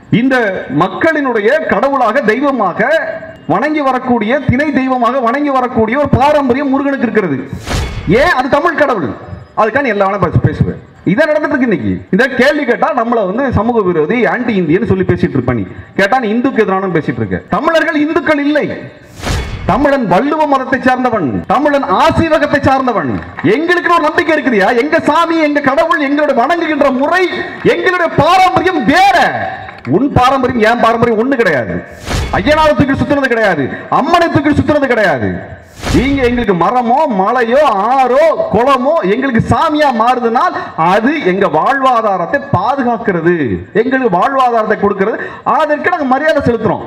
இந்த மக்களினுடைய கடவுளாக தெய்வமாக வணங்கி வரக்கூடிய திணை தெய்வமாக வணங்கி வரக்கூடிய ஒரு பாரம்பரியம் முருகனுக்கு இருக்கிறது ஏன் அது தமிழ் கடவுள் அதுக்கான எல்லா வேணா பேச- பேசுவேன் இதை நடந்துட்டு இருக்கு இன்னைக்கு இந்த கேள்வி கேட்டா நம்மள வந்து சமூக விரோதி ஆன்டி இந்தியன்னு சொல்லி பேசிட்டு இருப்ப நீ கேட்டா நீ இந்துக்கு எதிரான பேசிட்டு இருக்க தமிழர்கள் இந்துக்கள் இல்லை தமிழன் வள்ளுவ மதத்தை சார்ந்தவன் தமிழன் ஆசீவகத்தை சார்ந்தவன் எங்களுக்கு ஒரு நம்பிக்கை இருக்குதியா எங்க சாமி எங்க கடவுள் எங்களுடைய வணங்குகின்ற முறை எங்களுடைய பாரம்பரியம் வேற உன் பாரம்பரியம் என் பாரம்பரியம் ஒண்ணு கிடையாது ஐயனாவை தூக்கி சுத்துறது கிடையாது அம்மனை தூக்கி சுத்துறது கிடையாது நீங்க எங்களுக்கு மரமோ மலையோ ஆறோ குளமோ எங்களுக்கு சாமியா மாறுதுனால் அது எங்க வாழ்வாதாரத்தை பாதுகாக்கிறது எங்களுக்கு வாழ்வாதாரத்தை கொடுக்கிறது அதற்கு நாங்க மரியாதை செலுத்துறோம்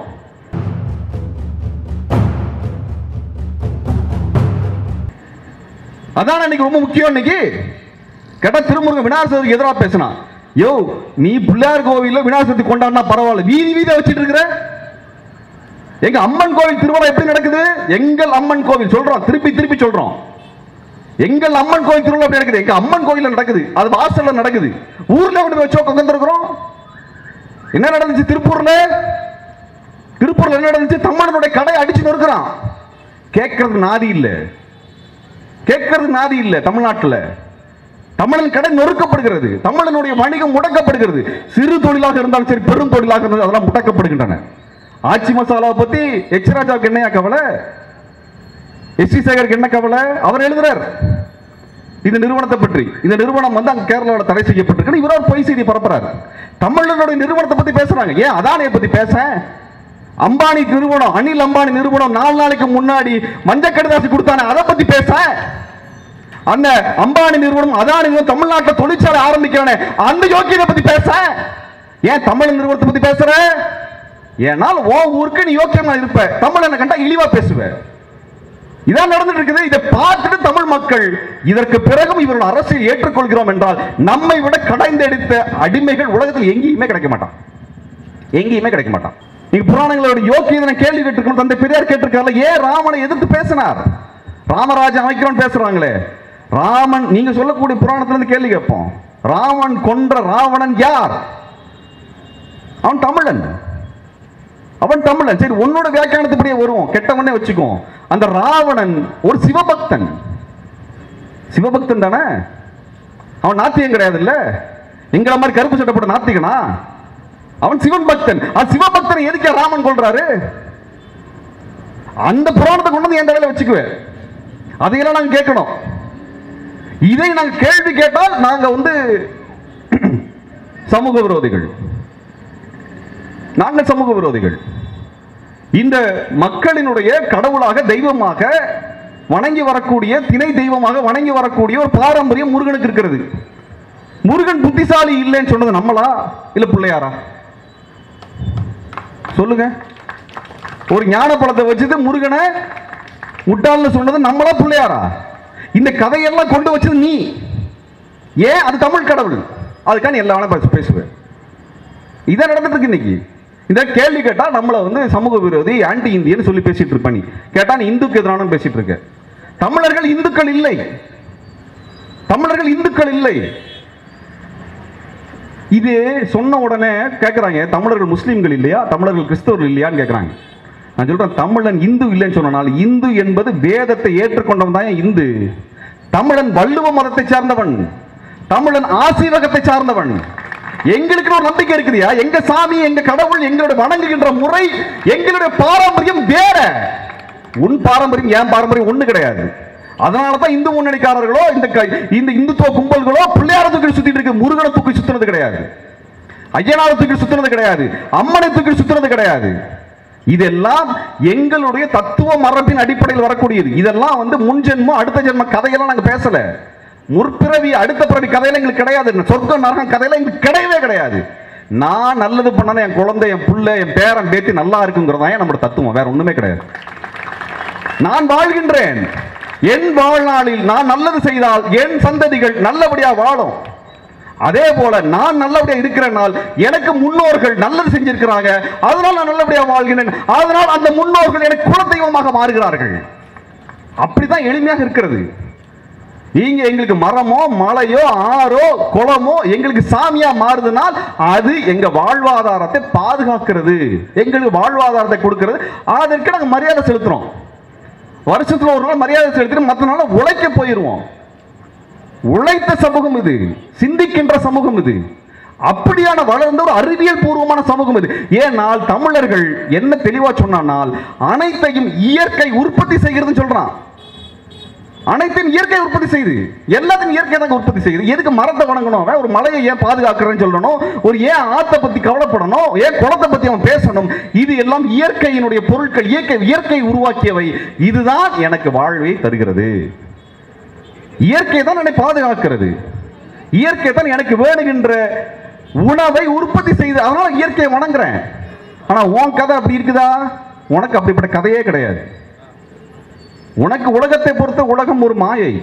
அதான் இன்னைக்கு ரொம்ப முக்கியம் இன்னைக்கு கேட்டா திருமுருகன் விநாயகர் சதுர்த்திக்கு எதிராக பேசினான் யோ நீ பிள்ளையார் கோவில்ல விநாயகர் சதுர்த்தி கொண்டாடினா பரவாயில்ல வீதி வீதியா வச்சிட்டு இருக்கிற எங்க அம்மன் கோவில் திருவிழா எப்படி நடக்குது எங்கள் அம்மன் கோவில் சொல்றோம் திருப்பி திருப்பி சொல்றோம் எங்கள் அம்மன் கோவில் திருவிழா எப்படி நடக்குது எங்க அம்மன் கோயில்ல நடக்குது அது வாசல்ல நடக்குது ஊர்ல எப்படி வச்சோ உட்காந்துருக்கிறோம் என்ன நடந்துச்சு திருப்பூர்ல திருப்பூர்ல என்ன நடந்துச்சு தமிழனுடைய கடை அடிச்சு நொறுக்குறான் கேட்கறது நாதி இல்லை கேட்கறது நாதி இல்ல தமிழ்நாட்டுல தமிழன் கடை நொறுக்கப்படுகிறது தமிழனுடைய வணிகம் முடக்கப்படுகிறது சிறு தொழிலாக இருந்தாலும் சரி பெரும் தொழிலாக இருந்தாலும் அதெல்லாம் முடக்கப்படுகின்றன ஆட்சி மசாலாவை பத்தி எச் ராஜாவுக்கு என்னையா கவலை எஸ் சி சேகருக்கு என்ன கவலை அவர் எழுதுறார் இந்த நிறுவனத்தை பற்றி இந்த நிறுவனம் வந்து அங்க கேரளாவில் தடை செய்யப்பட்டிருக்கு இவர் ஒரு பொய் செய்தி பரப்புறாரு தமிழனுடைய நிறுவனத்தை பத்தி பேசுறாங்க ஏன் அதானியை பத்தி பேச அம்பானி நிறுவனம் அனில் அம்பானி நிறுவனம் நாலு நாளைக்கு முன்னாடி மஞ்ச கடிதாசி கொடுத்தானே அதை பத்தி பேச அந்த அம்பானி நிறுவனம் அதானி நிறுவனம் தமிழ்நாட்டில் தொழிற்சாலை ஆரம்பிக்கிறானே அந்த யோக்கியதை பத்தி பேச ஏன் தமிழ் நிறுவனத்தை பத்தி பேசுற ஏனால் ஓ ஊருக்கு நீ யோக்கியமா இருப்ப தமிழனை கண்டா இழிவா பேசுவ இதான் நடந்துட்டு இருக்குது இதை பார்த்துட்டு தமிழ் மக்கள் இதற்கு பிறகும் இவர்கள் அரசியல் ஏற்றுக்கொள்கிறோம் என்றால் நம்மை விட கடைந்தெடுத்த அடிமைகள் உலகத்தில் எங்கேயுமே கிடைக்க மாட்டான் எங்கேயுமே கிடைக்க மாட்டான் நீங்க புராணங்களோட யோக்கியதனை கேள்வி கேட்டிருக்கணும் தந்தை பெரியார் கேட்டிருக்காருல ஏன் ராமனை எதிர்த்து பேசினார் ராமராஜன் அமைக்கிறோம் பேசுறாங்களே ராமன் நீங்க சொல்லக்கூடிய புராணத்துல இருந்து கேள்வி கேட்போம் ராமன் கொன்ற ராவணன் யார் அவன் தமிழன் அவன் தமிழன் சரி உன்னோட வியாக்கியானத்துப்படியே வருவோம் கெட்டவனே வச்சுக்கோ அந்த ராவணன் ஒரு சிவபக்தன் சிவபக்தன் தானே அவன் நாத்தியம் கிடையாது இல்ல எங்களை மாதிரி கருப்பு சட்டை போட்ட நாத்திகனா அவன் சிவன் பக்தன் அந்த சிவபக்தனை எதுக்கு ராமன் கொள்றாரு அந்த புராணத்தை கொண்டு வந்து என் தலையில வச்சுக்குவேன் அதையெல்லாம் நாங்க கேட்கணும் இதை நாங்க கேள்வி கேட்டால் நாங்க வந்து சமூக விரோதிகள் நாங்கள் சமூக விரோதிகள் இந்த மக்களினுடைய கடவுளாக தெய்வமாக வணங்கி வரக்கூடிய திணை தெய்வமாக வணங்கி வரக்கூடிய ஒரு பாரம்பரியம் முருகனுக்கு இருக்கிறது முருகன் புத்திசாலி இல்லைன்னு சொன்னது நம்மளா இல்ல பிள்ளையாரா சொல்லுங்க ஒரு ஞான பழத்தை வச்சது முருகனை முட்டாள்னு சொன்னது நம்மளா பிள்ளையாரா இந்த கதையெல்லாம் கொண்டு வச்சது நீ ஏன் அது தமிழ் கடவுள் அதுக்கான எல்லா வேணா பேச- பேசுவேன் இதான் நடந்துட்டு இருக்கு இன்னைக்கு இந்த கேள்வி கேட்டா நம்மள வந்து சமூக விரோதி ஆன்டி இந்தியன்னு சொல்லி பேசிட்டு இருப்ப நீ கேட்டா நீ இந்துக்கு எதிரான பேசிட்டு இருக்க தமிழர்கள் இந்துக்கள் இல்லை தமிழர்கள் இந்துக்கள் இல்லை இது சொன்ன உடனே கேட்குறாங்க தமிழர்கள் முஸ்லீம்கள் இல்லையா தமிழர்கள் கிறிஸ்தவர்கள் இல்லையான்னு கேட்குறாங்க நான் சொல்றேன் தமிழன் இந்து இல்லைன்னு சொன்னனால் இந்து என்பது வேதத்தை ஏற்றுக்கொண்டவன் தான் இந்து தமிழன் வள்ளுவ மதத்தை சார்ந்தவன் தமிழன் ஆசீவகத்தை சார்ந்தவன் எங்களுக்கு ஒரு நம்பிக்கை இருக்குதியா எங்க சாமி எங்க கடவுள் எங்களுடைய வணங்குகின்ற முறை எங்களுடைய பாரம்பரியம் வேற உன் பாரம்பரியம் என் பாரம்பரியம் ஒண்ணு கிடையாது அதனால தான் இந்து முன்னணிக்காரர்களோ இந்த க- இந்த இந்துத்துவ கும்பல்களோ பிள்ளையார தூக்கி சுத்திட்டு இருக்கு முருகனை தூக்கி சுத்துறது கிடையாது ஐயனாவை தூக்கி சுத்துறது கிடையாது அம்மனை தூக்கி சுத்துறது கிடையாது இதெல்லாம் எங்களுடைய தத்துவ மரபின் அடிப்படையில் வரக்கூடியது இதெல்லாம் வந்து முன் ஜென்மம் அடுத்த ஜென்ம கதையெல்லாம் நாங்க பேசல முற்பிறவி அடுத்த பிறவி கதையில எங்களுக்கு கிடையாது சொர்க்கம் நரகம் கதையில எங்களுக்கு கிடையவே கிடையாது நான் நல்லது பண்ணனா என் குழந்தை என் புள்ள என் பேரன் பேத்தி நல்லா இருக்குங்கிறதா நம்மளோட தத்துவம் வேற ஒண்ணுமே கிடையாது நான் வாழ்கின்றேன் என் வாழ்நாளில் நான் நல்லது செய்தால் என் சந்ததிகள் நல்லபடியா வாழும் அதே போல நான் நல்லபடியா இருக்கிற நாள் எனக்கு முன்னோர்கள் நல்லது செஞ்சிருக்கிறாங்க அதனால் நான் நல்லபடியா வாழ்கிறேன் அதனால் அந்த முன்னோர்கள் எனக்கு குலதெய்வமாக மாறுகிறார்கள் அப்படிதான் எளிமையாக இருக்கிறது இங்க எங்களுக்கு மரமோ மலையோ ஆறோ குளமோ எங்களுக்கு சாமியா மாறுதுனால் அது எங்க வாழ்வாதாரத்தை பாதுகாக்கிறது எங்களுக்கு வாழ்வாதாரத்தை கொடுக்கிறது அதற்கு நாங்க மரியாதை செலுத்துறோம் வருஷத்துல ஒரு நாள் மரியாதை செலுத்திட்டு மற்ற நாள் உழைக்க போயிருவோம் உழைத்த சமூகம் இது சிந்திக்கின்ற சமூகம் இது அப்படியான வளர்ந்த ஒரு அறிவியல் பூர்வமான சமூகம் இது ஏனால் தமிழர்கள் என்ன தெளிவா சொன்னால் அனைத்தையும் இயற்கை உற்பத்தி செய்கிறதுன்னு சொல்றான் அனைத்தையும் இயற்கை உற்பத்தி செய்யுது எல்லாத்தையும் இயற்கை தாங்க உற்பத்தி செய்யுது எதுக்கு மரத்தை வணங்கணும் அவன் ஒரு மலையை ஏன் பாதுகாக்கிறேன்னு சொல்லணும் ஒரு ஏன் ஆத்தை பத்தி கவலைப்படணும் ஏன் குளத்தை பத்தி அவன் பேசணும் இது எல்லாம் இயற்கையினுடைய பொருட்கள் இயற்கை இயற்கை உருவாக்கியவை இதுதான் எனக்கு வாழ்வை தருகிறது இயற்கை தான் என்னை பாதுகாக்கிறது இயற்கை தான் எனக்கு வேணுகின்ற உணவை உற்பத்தி செய்து அதனால இயற்கையை வணங்குறேன் ஆனா உன் கதை அப்படி இருக்குதா உனக்கு அப்படிப்பட்ட கதையே கிடையாது உனக்கு உலகத்தை பொறுத்த உலகம் ஒரு மாயை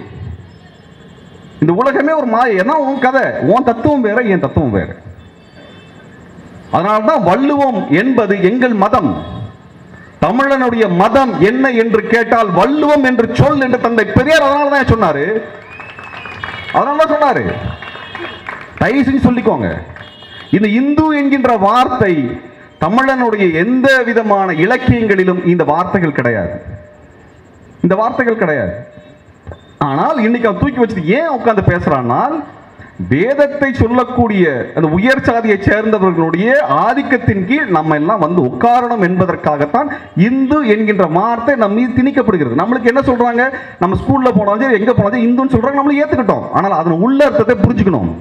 இந்த உலகமே ஒரு மாயை ஏன்னா உன் கதை உன் தத்துவம் வேற என் தத்துவம் வேற அதனால்தான் வள்ளுவம் என்பது எங்கள் மதம் தமிழனுடைய மதம் என்ன என்று கேட்டால் வள்ளுவம் என்று சொல் என்று தந்தை பெரியார் அதனால தான் சொன்னாரு அதனால தான் சொன்னாரு தயவு செஞ்சு சொல்லிக்கோங்க இந்த இந்து என்கின்ற வார்த்தை தமிழனுடைய எந்த விதமான இலக்கியங்களிலும் இந்த வார்த்தைகள் கிடையாது இந்த வார்த்தைகள் கிடையாது ஆனால் இன்னைக்கு அவன் தூக்கி வச்சுட்டு ஏன் உட்கார்ந்து பேசுறான்னால் வேதத்தை சொல்லக்கூடிய அந்த உயர் சாதியை சேர்ந்தவர்களுடைய ஆதிக்கத்தின் கீழ் நம்ம எல்லாம் வந்து உட்காரணும் என்பதற்காகத்தான் இந்து என்கின்ற வார்த்தை நம்ம மீது திணிக்கப்படுகிறது நம்மளுக்கு என்ன சொல்றாங்க நம்ம ஸ்கூல்ல போனாலும் சரி எங்க போனாலும் சரி, இந்துன்னு சொல்றாங்க நம்மளும் ஏத்துக்கிட்டோம் ஆனால் அதன் உள்ள அர்த்தத்தை புரிஞ்சுக்கணும்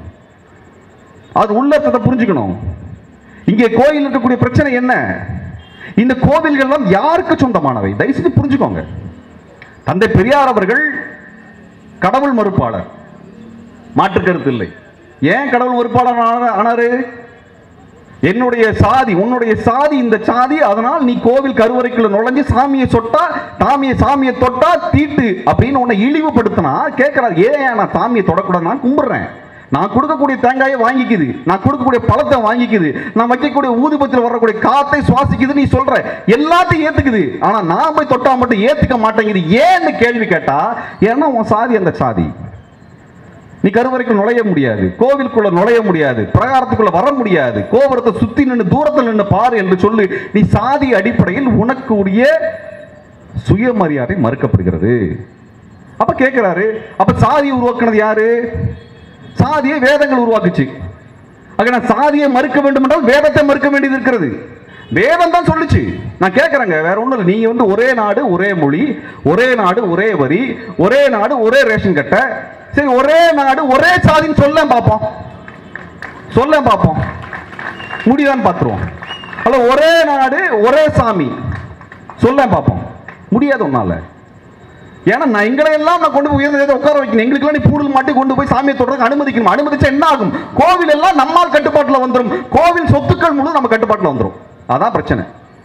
அது உள்ள அர்த்தத்தை புரிஞ்சுக்கணும் இங்கே கோயில் இருக்கக்கூடிய பிரச்சனை என்ன இந்த கோவில்கள் எல்லாம் யாருக்கு சொந்தமானவை தயவு செஞ்சு புரிஞ்சுக்கோங்க தந்தை பெரியார் அவர்கள் கடவுள் மறுப்பாளர் மாற்று கருத்து இல்லை ஏன் கடவுள் மறுப்பாளர் ஆனா- ஆனாரு என்னுடைய சாதி உன்னுடைய சாதி இந்த சாதி அதனால் நீ கோவில் கருவறைக்குள்ள நுழைஞ்சு சாமியை சொட்டா சாமியை சாமியை தொட்டா தீட்டு அப்படின்னு உன்னை இழிவுபடுத்தினா கேட்கிறார் ஏன் நான் சாமியை தொடக்கூடாது நான் கும்பிடுறேன் நான் கொடுக்கக்கூடிய தேங்காயை வாங்கிக்குது நான் கொடுக்கக்கூடிய பழத்தை வாங்கிக்குது நான் வைக்கக்கூடிய ஊதுபத்தில் வரக்கூடிய காத்தை சுவாசிக்குது நீ சொல்ற எல்லாத்தையும் ஏத்துக்குது ஆனா நான் போய் தொட்டா மட்டும் ஏத்துக்க மாட்டேங்குது ஏன்னு கேள்வி கேட்டா ஏன்னா உன் சாதி அந்த சாதி நீ கருவறைக்குள் நுழைய முடியாது கோவிலுக்குள்ள நுழைய முடியாது பிரகாரத்துக்குள்ள வர முடியாது கோபுரத்தை சுத்தி நின்று தூரத்தில் நின்று பாரு என்று சொல்லி நீ சாதி அடிப்படையில் உனக்கு உரிய சுயமரியாதை மறுக்கப்படுகிறது அப்ப கேட்கிறாரு அப்ப சாதியை உருவாக்குனது யாரு சாதியை வேதங்கள் உருவாக்குச்சு ஆக நான் சாதியை மறுக்க வேண்டும் என்றால் வேதத்தை மறுக்க வேண்டியது இருக்கிறது வேதம் தான் சொல்லுச்சு நான் கேட்கறேங்க வேற ஒண்ணும் இல்லை நீங்க வந்து ஒரே நாடு ஒரே மொழி ஒரே நாடு ஒரே வரி ஒரே நாடு ஒரே ரேஷன் கட்டை சரி ஒரே நாடு ஒரே சாதின்னு சொல்ல பார்ப்போம் சொல்ல பார்ப்போம் முடியுதான்னு பார்த்துருவோம் அல்ல ஒரே நாடு ஒரே சாமி சொல்ல பார்ப்போம் முடியாது உன்னால ஏன்னா நான் எங்களை எல்லாம் நான் கொண்டு போய் உயர்ந்த இடத்துல உட்கார வைக்கணும் எங்களுக்கெல்லாம் நீ பூடல் மாட்டி கொண்டு போய் சாமியை தொடர்ந்து அனுமதிக்கணும் அனுமதிச்சா என்ன ஆகும் கோவில் எல்லாம் நம்மால் கட்டுப்பாட்டில் வந்துடும் கோவில் சொத்துக்கள் முழு நம்ம கட்டுப்பாட்டில் வந்துடும் அதான் பிரச்சனை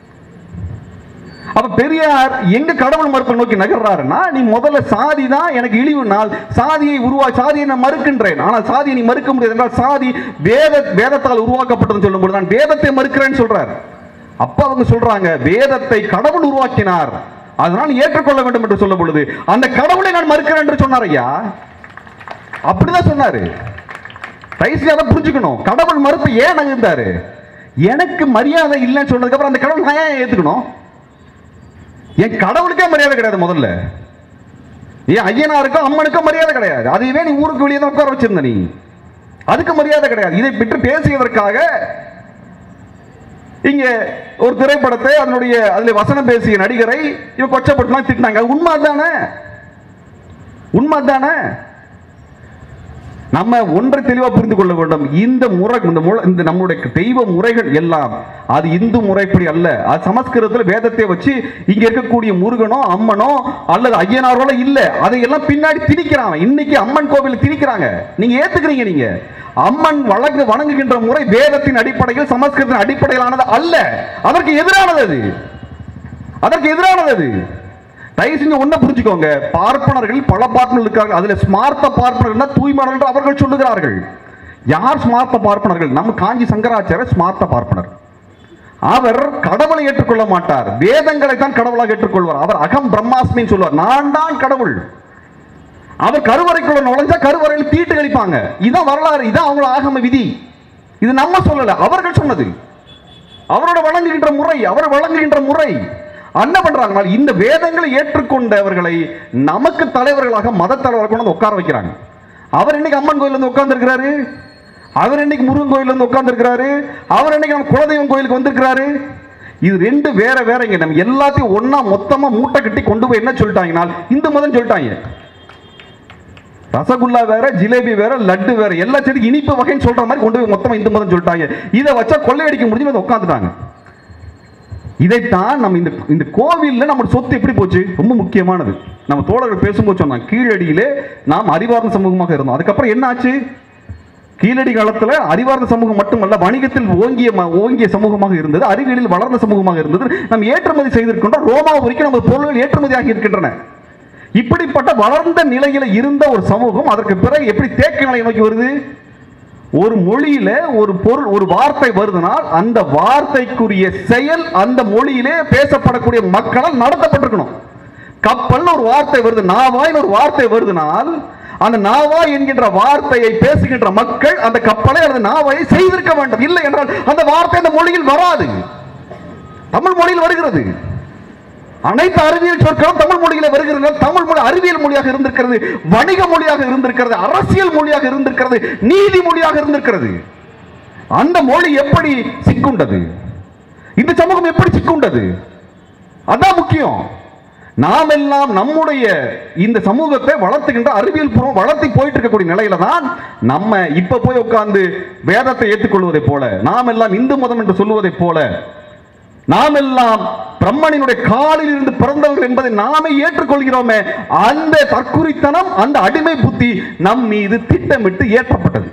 அப்ப பெரியார் எங்க கடவுள் மறுப்பை நோக்கி நகர்றாருன்னா நீ முதல்ல சாதி தான் எனக்கு இழிவு நாள் சாதியை உருவா சாதியை நான் மறுக்கின்றேன் ஆனால் சாதியை நீ மறுக்க முடியாது என்றால் சாதி வேத வேதத்தால் உருவாக்கப்பட்டதுன்னு சொல்லும்போது நான் வேதத்தை மறுக்கிறேன்னு சொல்றார் அப்ப அவங்க சொல்றாங்க வேதத்தை கடவுள் உருவாக்கினார் அதனால் ஏற்றுக்கொள்ள வேண்டும் என்று சொல்லும் பொழுது அந்த கடவுளை நான் மறுக்கிறேன் என்று சொன்னார் ஐயா அப்படிதான் சொன்னாரு தயவுசெய்து அதை புரிஞ்சுக்கணும் கடவுள் மறுப்பு ஏன் நகர்ந்தாரு எனக்கு மரியாதை இல்லைன்னு சொன்னதுக்கு அப்புறம் அந்த கடவுள் நான் ஏன் ஏத்துக்கணும் என் கடவுளுக்கே மரியாதை கிடையாது முதல்ல ஏன் ஐயனாருக்கும் அம்மனுக்கும் மரியாதை கிடையாது அதையவே நீ ஊருக்கு வெளியே தான் உட்கார வச்சிருந்த நீ அதுக்கு மரியாதை கிடையாது இதை பற்றி பேசியதற்காக இங்க ஒரு திரைப்படத்தை அதனுடைய அதுல வசனம் பேசிய நடிகரை இவ கொச்சப்படுத்தலாம் திட்டினாங்க அது உண்மை தானே உண்மை தானே நம்ம ஒன்றை தெளிவா புரிந்து கொள்ள வேண்டும் இந்த முறை இந்த முறை- இந்த நம்முடைய தெய்வ முறைகள் எல்லாம் அது இந்து முறைப்படி அல்ல அது சமஸ்கிருதத்துல வேதத்தை வச்சு இங்க இருக்கக்கூடிய முருகனோ அம்மனோ அல்லது ஐயனாரோல இல்ல அதையெல்லாம் பின்னாடி திணிக்கிறாங்க இன்னைக்கு அம்மன் கோவில் திணிக்கிறாங்க நீங்க ஏத்துக்கிறீங்க நீங்க அம்மன் வழங்கு வணங்குகின்ற முறை வேதத்தின் அடிப்படையில் சமஸ்கிருதத்தின் அடிப்படையிலானது அல்ல அதற்கு எதிரானது அது அதற்கு எதிரானது அது தயவு செஞ்சு ஒண்ண புரிஞ்சுக்கோங்க பார்ப்பனர்கள் பல பார்ப்பனர்கள் இருக்காங்க அதுல ஸ்மார்த்த பார்ப்பனர்கள் தூய்மையாளர்கள் என்று அவர்கள் சொல்லுகிறார்கள் யார் ஸ்மார்த்த பார்ப்பனர்கள் நம்ம காஞ்சி சங்கராச்சாரியர் ஸ்மார்த்த பார்ப்பனர் அவர் கடவுளை ஏற்றுக்கொள்ள மாட்டார் வேதங்களை தான் கடவுளாக ஏற்றுக்கொள்வார் அவர் அகம் பிரம்மாஸ்மின்னு சொல்வார் நான் தான் கடவுள் அவர் கருவறைக்குள்ள நுழைஞ்சா கருவறையில் தீட்டு கழிப்பாங்க இதான் வரலாறு இதான் அவங்களோட ஆகம விதி இது நம்ம சொல்லல அவர்கள் சொன்னது அவரோட வழங்குகின்ற முறை அவர் வழங்குகின்ற முறை என்ன பண்றாங்க இந்த வேதங்களை ஏற்றுக்கொண்டவர்களை நமக்கு தலைவர்களாக மத தலைவர்கள் கொண்டு வந்து உட்கார வைக்கிறாங்க அவர் இன்னைக்கு அம்மன் கோயில்ல இருந்து உட்கார்ந்து இருக்கிறாரு அவர் இன்னைக்கு முருகன் கோயில்ல இருந்து உட்கார்ந்து இருக்கிறாரு அவர் இன்னைக்கு நம்ம குலதெய்வம் கோயிலுக்கு வந்திருக்கிறாரு இது ரெண்டு வேற வேறங்க நம்ம எல்லாத்தையும் ஒண்ணா மொத்தமா மூட்டை கட்டி கொண்டு போய் என்ன சொல்லிட்டாங்கன்னா இந்து மதம் சொல்லிட்டாங்க ரசகுல்லா வேற ஜிலேபி வேற லட்டு வேற எல்லா செடிக்கு இனிப்பு வகைன்னு சொல்ற மாதிரி கொண்டு போய் மொத்தமா இந்து மதம் சொல்லிட்டாங்க இதை வச்சா கொள்ளையடிக்க முடிஞ்சு வந்து உட்காந்துட்டாங்க இதைத்தான் நம்ம இந்த இந்த கோவில்ல நம்ம சொத்து எப்படி போச்சு ரொம்ப முக்கியமானது நம்ம தோழர்கள் பேசும்போது சொன்னாங்க கீழடியிலே நாம் அறிவார்ந்த சமூகமாக இருந்தோம் அதுக்கப்புறம் என்ன ஆச்சு கீழடி காலத்துல அறிவார்ந்த சமூகம் மட்டுமல்ல வணிகத்தில் ஓங்கிய ம- ஓங்கிய சமூகமாக இருந்தது அறிவியலில் வளர்ந்த சமூகமாக இருந்தது நம்ம ஏற்றுமதி செய்திருக்கின்றோம் ரோமா வரைக்கும் நம்ம பொருள்கள் ஏற்றுமதியாகி இருக்கின்றன இப்படிப்பட்ட வளர்ந்த நிலையில இருந்த ஒரு சமூகம் அதற்கு பிறகு எப்படி தேக்க நிலை நோக்கி வருது ஒரு மொழியில ஒரு பொருள் ஒரு வார்த்தை வருதுனால் அந்த வார்த்தைக்குரிய செயல் அந்த மொழியிலே பேசப்படக்கூடிய மக்களால் நடத்தப்பட்டிருக்கணும் கப்பல்னு ஒரு வார்த்தை வருது நாவாய்னு ஒரு வார்த்தை வருதுனால் அந்த நாவாய் என்கின்ற வார்த்தையை பேசுகின்ற மக்கள் அந்த கப்பலை அல்லது நாவாயை செய்திருக்க வேண்டும் இல்லை என்றால் அந்த வார்த்தை அந்த மொழியில் வராது தமிழ் மொழியில் வருகிறது அனைத்து அறிவியல் சொற்களும் தமிழ் மொழியில வருகிறது தமிழ் மொழி அறிவியல் மொழியாக இருந்திருக்கிறது வணிக மொழியாக இருந்திருக்கிறது அரசியல் மொழியாக இருந்திருக்கிறது நீதி மொழியாக இருந்திருக்கிறது அந்த மொழி எப்படி சிக்குண்டது இந்த சமூகம் எப்படி சிக்குண்டது அதான் முக்கியம் நாம் எல்லாம் நம்முடைய இந்த சமூகத்தை வளர்த்துகின்ற அறிவியல் பூர்வம் வளர்த்தி போயிட்டு இருக்கக்கூடிய நிலையில தான் நம்ம இப்ப போய் உட்கார்ந்து வேதத்தை ஏற்றுக்கொள்வதைப் போல நாம் எல்லாம் இந்து மதம் என்று சொல்லுவதைப் போல நாம் எல்லாம் பிரம்மனினுடைய காலில் இருந்து பிறந்தவர்கள் என்பதை நாமே ஏற்றுக்கொள்கிறோமே அந்த தற்குறித்தனம் அந்த அடிமை புத்தி நம் மீது திட்டமிட்டு ஏற்றப்பட்டது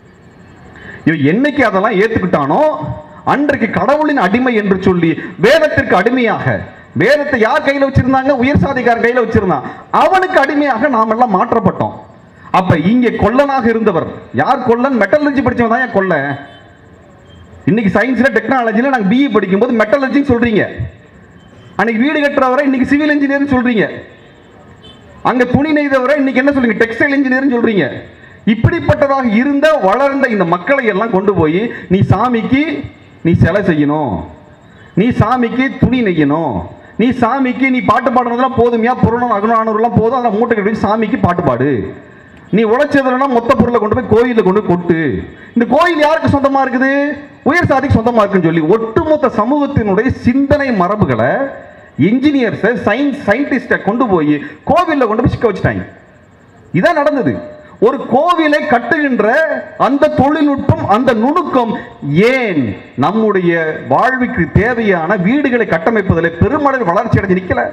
இவன் என்னைக்கு அதெல்லாம் ஏத்துக்கிட்டானோ அன்றைக்கு கடவுளின் அடிமை என்று சொல்லி வேதத்திற்கு அடிமையாக வேதத்தை யார் கையில வச்சிருந்தாங்க உயர் சாதிக்காரன் கையில வச்சிருந்தான் அவனுக்கு அடிமையாக நாம் எல்லாம் மாற்றப்பட்டோம் அப்ப இங்கே கொல்லனாக இருந்தவர் யார் கொல்லன் மெட்டலர்ஜி படிச்சவன் தான் ஏன் கொல்லன் இன்னைக்கு சயின்ஸ்ல டெக்னாலஜில நாங்க பிஇ படிக்கும்போது மெட்டலர்ஜி சொல்றீங்க அன்னைக்கு வீடு கட்டுறவரை இன்னைக்கு சிவில் இன்ஜினியர் சொல்றீங்க அங்க துணி நெய்தவரை இன்னைக்கு என்ன சொல்றீங்க டெக்ஸ்டைல் இன்ஜினியர் சொல்றீங்க இப்படிப்பட்டதாக இருந்த வளர்ந்த இந்த மக்களை எல்லாம் கொண்டு போய் நீ சாமிக்கு நீ சிலை செய்யணும் நீ சாமிக்கு துணி நெய்யணும் நீ சாமிக்கு நீ பாட்டு பாடுறதெல்லாம் போதுமையா புறணும் அகுணானூர்லாம் போதும் அதில் மூட்டை கட்டி வச்சு சாமிக்கு பாட்டு பாடு நீ உழைச்சதுனா மொத்த பொருளை கொண்டு போய் கோயிலில் கொண்டு போய் கொட்டு இந்த கோயில் யாருக்கு சொந்தமா இருக்குது உயர் சாதிக்கு சொந்தமா இருக்குன்னு சொல்லி ஒட்டுமொத்த சமூகத்தினுடைய சிந்தனை மரபுகளை இன்ஜினியர்ஸை சயின்ஸ் சயின்டிஸ்டை கொண்டு போய் கோவிலில் கொண்டு போய் சிக்க வச்சுட்டாங்க இதான் நடந்தது ஒரு கோவிலை கட்டுகின்ற அந்த தொழில்நுட்பம் அந்த நுணுக்கம் ஏன் நம்முடைய வாழ்வுக்கு தேவையான வீடுகளை கட்டமைப்பதில் பெருமளவில் வளர்ச்சி அடைஞ்சு நிக்கல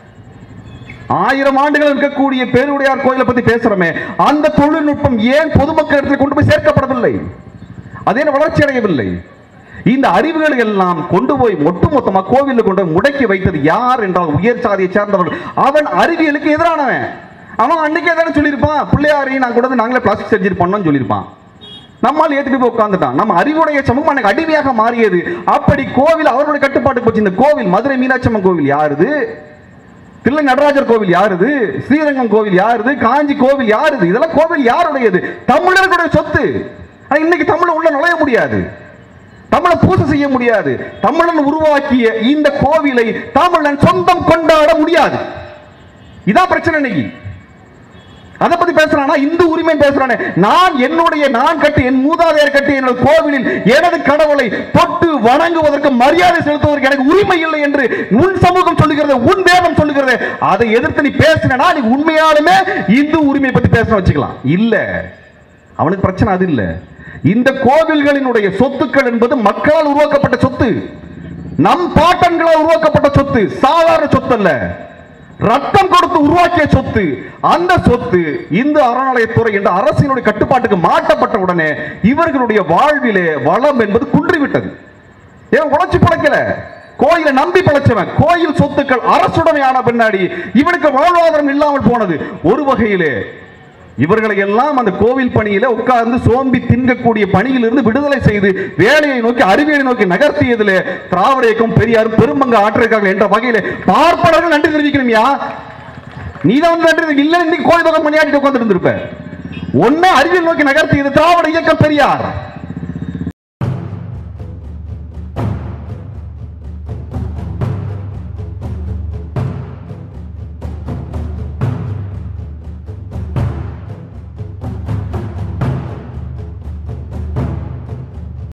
ஆயிரம் ஆண்டுகள் இருக்கக்கூடிய பேருடையார் கோயிலை பத்தி பேசுறோமே அந்த தொழில்நுட்பம் ஏன் பொதுமக்களிடத்தில் கொண்டு போய் சேர்க்கப்படவில்லை அது ஏன் வளர்ச்சி அடையவில்லை இந்த அறிவுகளை எல்லாம் கொண்டு போய் ஒட்டுமொத்தமா கோவிலில் கொண்டு போய் முடக்கி வைத்தது யார் என்றால் உயர் சாதியை சேர்ந்தவர்கள் அவன் அறிவியலுக்கு எதிரானவன் அவன் அன்னைக்கே தானே சொல்லியிருப்பான் பிள்ளையாரையும் நான் கூட வந்து நாங்களே பிளாஸ்டிக் சர்ஜரி பண்ணோம்னு சொல்லியிருப்பான் நம்மால் ஏத்துட்டு போய் உட்கார்ந்துட்டான் நம்ம அறிவுடைய சமூகம் எனக்கு அடிமையாக மாறியது அப்படி கோவில் அவருடைய கட்டுப்பாட்டுக்கு போச்சு இந்த கோவில் மதுரை மீனாட்சி அம்மன் கோவில் யாருது தில்லை நடராஜர் கோவில் யாருது ஸ்ரீரங்கம் கோவில் யாருது காஞ்சி கோவில் யாருது இதெல்லாம் கோவில் யாருடையது தமிழர்களுடைய சொத்து ஆனா இன்னைக்கு தமிழ் உள்ள நுழைய முடியாது தமிழை பூசை செய்ய முடியாது தமிழன் உருவாக்கிய இந்த கோவிலை தமிழன் சொந்தம் கொண்டாட முடியாது இதான் பிரச்சனை இன்னைக்கு அதை பத்தி பேசுறானா இந்து உரிமை பேசுறானே நான் என்னுடைய நான் கட்டி என் மூதாதையர் கட்டி என்னோட கோவிலில் எனது கடவுளை தொட்டு வணங்குவதற்கு மரியாதை செலுத்துவதற்கு எனக்கு உரிமை இல்லை என்று உன் சமூகம் சொல்லுகிறது உன் வேதம் சொல்லுகிறது அதை எதிர்த்து நீ பேசினா நீ உண்மையாலுமே இந்து உரிமை பத்தி பேசணும் வச்சுக்கலாம் இல்ல அவனுக்கு பிரச்சனை அது இல்ல இந்த கோவில்களினுடைய சொத்துக்கள் என்பது மக்களால் உருவாக்கப்பட்ட சொத்து நம் பாட்டன்களால் உருவாக்கப்பட்ட சொத்து சாதாரண சொத்து அல்ல ரத்தம் கொடுத்து உருவாக்கிய சொத்து அந்த சொத்து இந்து அறநிலையத்துறை என்ற அரசினுடைய கட்டுப்பாட்டுக்கு மாட்டப்பட்ட உடனே இவர்களுடைய வாழ்விலே வளம் என்பது குன்றிவிட்டது ஏன் உழைச்சு பிழைக்கல கோயிலை நம்பி பிழைச்சவன் கோயில் சொத்துக்கள் அரசுடைமையான பின்னாடி இவனுக்கு வாழ்வாதாரம் இல்லாமல் போனது ஒரு வகையிலே இவர்களை எல்லாம் அந்த கோவில் பணியில உட்கார்ந்து சோம்பி தின்கக்கூடிய பணியிலிருந்து விடுதலை செய்து வேலையை நோக்கி அறிவியலை நோக்கி நகர்த்தியதிலே திராவிட இயக்கம் பெரியாரும் பெரும்பங்கு ஆற்றிருக்கார்கள் என்ற வகையிலே பார்ப்பனர்கள் நன்றி தெரிவிக்கணும்யா நீ தான் வந்து நன்றி இல்ல இன்னைக்கு கோயில் பக்கம் மணியாட்டிட்டு உட்காந்துட்டு இருந்திருப்ப ஒன்னு அறிவியல் நோக்கி நகர்த்தியது திராவிட இயக்கம் பெரியார்